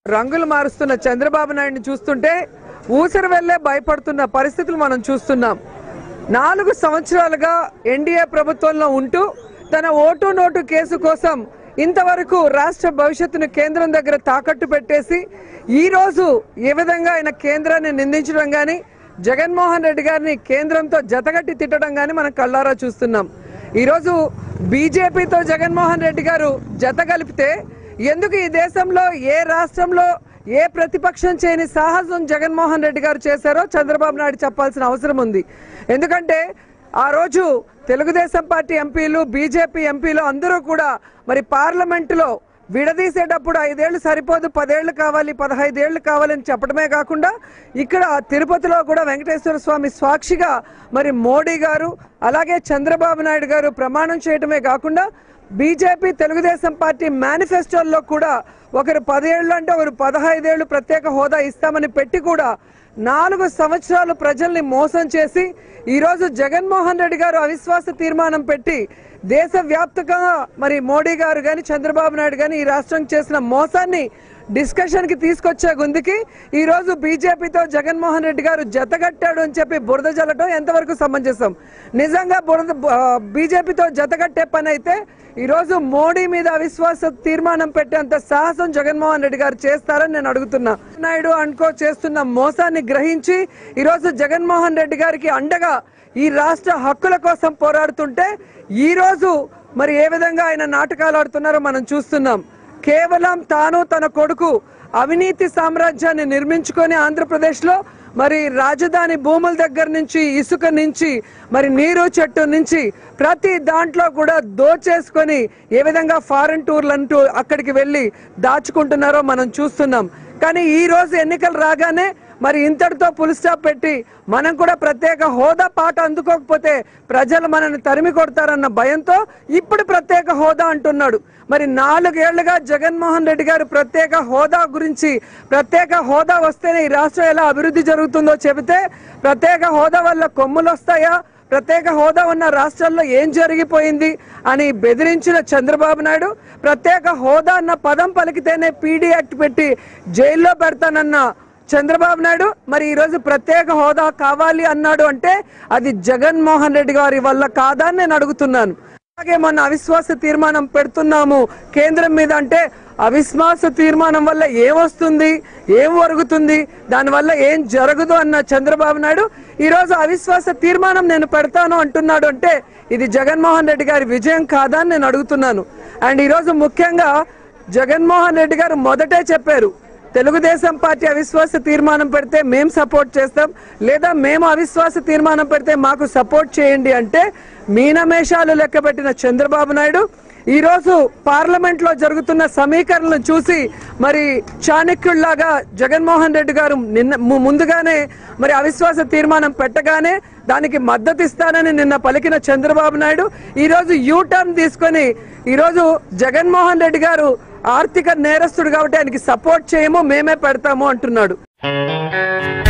రంగులు మారుస్తున్న చంద్రబాబు నాయుడిని చూస్తుంటే ఊసరు వెళ్లే భయపడుతున్న పరిస్థితులు మనం చూస్తున్నాం నాలుగు సంవత్సరాలుగా ఎన్డీఏ ప్రభుత్వంలో ఉంటూ తన ఓటు నోటు కేసు కోసం ఇంతవరకు రాష్ట్ర భవిష్యత్తును కేంద్రం దగ్గర తాకట్టు పెట్టేసి ఈ రోజు ఏ విధంగా ఆయన కేంద్రాన్ని నిందించడం కానీ జగన్మోహన్ రెడ్డి గారిని కేంద్రంతో జతగట్టి తిట్టడం కానీ మనం కళ్ళారా చూస్తున్నాం ఈరోజు బీజేపీతో జగన్మోహన్ రెడ్డి గారు జత కలిపితే ఎందుకు ఈ దేశంలో ఏ రాష్ట్రంలో ఏ ప్రతిపక్షం చేయని సాహసం జగన్మోహన్ రెడ్డి గారు చేశారో చంద్రబాబు నాయుడు చెప్పాల్సిన అవసరం ఉంది ఎందుకంటే ఆ రోజు తెలుగుదేశం పార్టీ ఎంపీలు బీజేపీ ఎంపీలు అందరూ కూడా మరి పార్లమెంటులో విడదీసేటప్పుడు ఐదేళ్లు సరిపోదు పదేళ్లు కావాలి పదహైదేళ్లు కావాలని చెప్పడమే కాకుండా ఇక్కడ తిరుపతిలో కూడా వెంకటేశ్వర స్వామి సాక్షిగా మరి మోడీ గారు అలాగే చంద్రబాబు నాయుడు గారు ప్రమాణం చేయడమే కాకుండా బీజేపీ తెలుగుదేశం పార్టీ మేనిఫెస్టోల్లో కూడా ఒకరు పదేళ్ళు అంటే ఒకరు పదహైదేళ్లు ప్రత్యేక హోదా ఇస్తామని పెట్టి కూడా నాలుగు సంవత్సరాలు ప్రజల్ని మోసం చేసి ఈరోజు జగన్మోహన్ రెడ్డి గారు అవిశ్వాస తీర్మానం పెట్టి దేశవ్యాప్తంగా మరి మోడీ గారు కానీ చంద్రబాబు నాయుడు కానీ ఈ రాష్ట్రం చేసిన మోసాన్ని డిస్కషన్ కి తీసుకొచ్చే గుందికి ఈ రోజు బీజేపీతో జగన్మోహన్ రెడ్డి గారు జతగట్టాడు అని చెప్పి బురద జల్లటం ఎంతవరకు సమంజసం నిజంగా బురద బీజేపీతో జతగట్టే పని అయితే ఈ రోజు మోడీ మీద అవిశ్వాస తీర్మానం పెట్టేంత సాహసం జగన్మోహన్ రెడ్డి గారు చేస్తారని నేను అడుగుతున్నా నాయుడు అనుకో చేస్తున్న మోసాన్ని గ్రహించి ఈ రోజు జగన్మోహన్ రెడ్డి గారికి అండగా ఈ రాష్ట్ర హక్కుల కోసం పోరాడుతుంటే ఈ రోజు మరి ఏ విధంగా ఆయన నాటకాలు ఆడుతున్నారో మనం చూస్తున్నాం కేవలం తాను తన కొడుకు అవినీతి సామ్రాజ్యాన్ని నిర్మించుకొని ఆంధ్రప్రదేశ్లో మరి రాజధాని భూముల దగ్గర నుంచి ఇసుక నుంచి మరి నీరు చెట్టు నుంచి ప్రతి దాంట్లో కూడా దోచేసుకొని ఏ విధంగా ఫారెన్ టూర్లు అంటూ అక్కడికి వెళ్ళి దాచుకుంటున్నారో మనం చూస్తున్నాం కానీ ఈ రోజు ఎన్నికలు రాగానే మరి ఇంతటితో పుల్ స్టాప్ పెట్టి మనం కూడా ప్రత్యేక హోదా పాట అందుకోకపోతే ప్రజలు మనల్ని తరిమి కొడతారన్న భయంతో ఇప్పుడు ప్రత్యేక హోదా అంటున్నాడు మరి నాలుగేళ్లుగా జగన్మోహన్ రెడ్డి గారు ప్రత్యేక హోదా గురించి ప్రత్యేక హోదా వస్తేనే ఈ రాష్ట్రం ఎలా అభివృద్ధి జరుగుతుందో చెబితే ప్రత్యేక హోదా వల్ల కొమ్ములు వస్తాయా ప్రత్యేక హోదా ఉన్న రాష్ట్రాల్లో ఏం జరిగిపోయింది అని బెదిరించిన చంద్రబాబు నాయుడు ప్రత్యేక హోదా అన్న పదం పలికితేనే పీడీ యాక్ట్ పెట్టి జైల్లో పెడతానన్న చంద్రబాబు నాయుడు మరి ఈరోజు ప్రత్యేక హోదా కావాలి అన్నాడు అంటే అది జగన్మోహన్ రెడ్డి గారి వల్ల కాదా అని నేను అడుగుతున్నాను అలాగే మొన్న అవిశ్వాస తీర్మానం పెడుతున్నాము కేంద్రం మీద అంటే అవిశ్వాస తీర్మానం వల్ల ఏమొస్తుంది ఏం ఒరుగుతుంది దానివల్ల ఏం జరగదు అన్న చంద్రబాబు నాయుడు ఈ రోజు అవిశ్వాస తీర్మానం నేను పెడతాను అంటున్నాడు అంటే ఇది జగన్మోహన్ రెడ్డి గారి విజయం కాదా అని నేను అడుగుతున్నాను అండ్ ఈరోజు ముఖ్యంగా జగన్మోహన్ రెడ్డి గారు మొదటే చెప్పారు తెలుగుదేశం పార్టీ అవిశ్వాస తీర్మానం పెడితే మేము సపోర్ట్ చేస్తాం లేదా మేము అవిశ్వాస తీర్మానం పెడితే మాకు సపోర్ట్ చేయండి అంటే మీనమేషాలు లెక్క పెట్టిన చంద్రబాబు నాయుడు ఈ రోజు పార్లమెంట్ లో జరుగుతున్న సమీకరణలు చూసి మరి చాణక్యుల్లాగా జగన్మోహన్ రెడ్డి గారు నిన్న ము- ముందుగానే మరి అవిశ్వాస తీర్మానం పెట్టగానే దానికి మద్దతు ఇస్తానని నిన్న పలికిన చంద్రబాబు నాయుడు ఈ రోజు యూ టర్న్ తీసుకొని ఈ రోజు జగన్మోహన్ రెడ్డి గారు ఆర్థిక నేరస్తుడు కాబట్టి ఆయనకి సపోర్ట్ చేయము మేమే పెడతాము అంటున్నాడు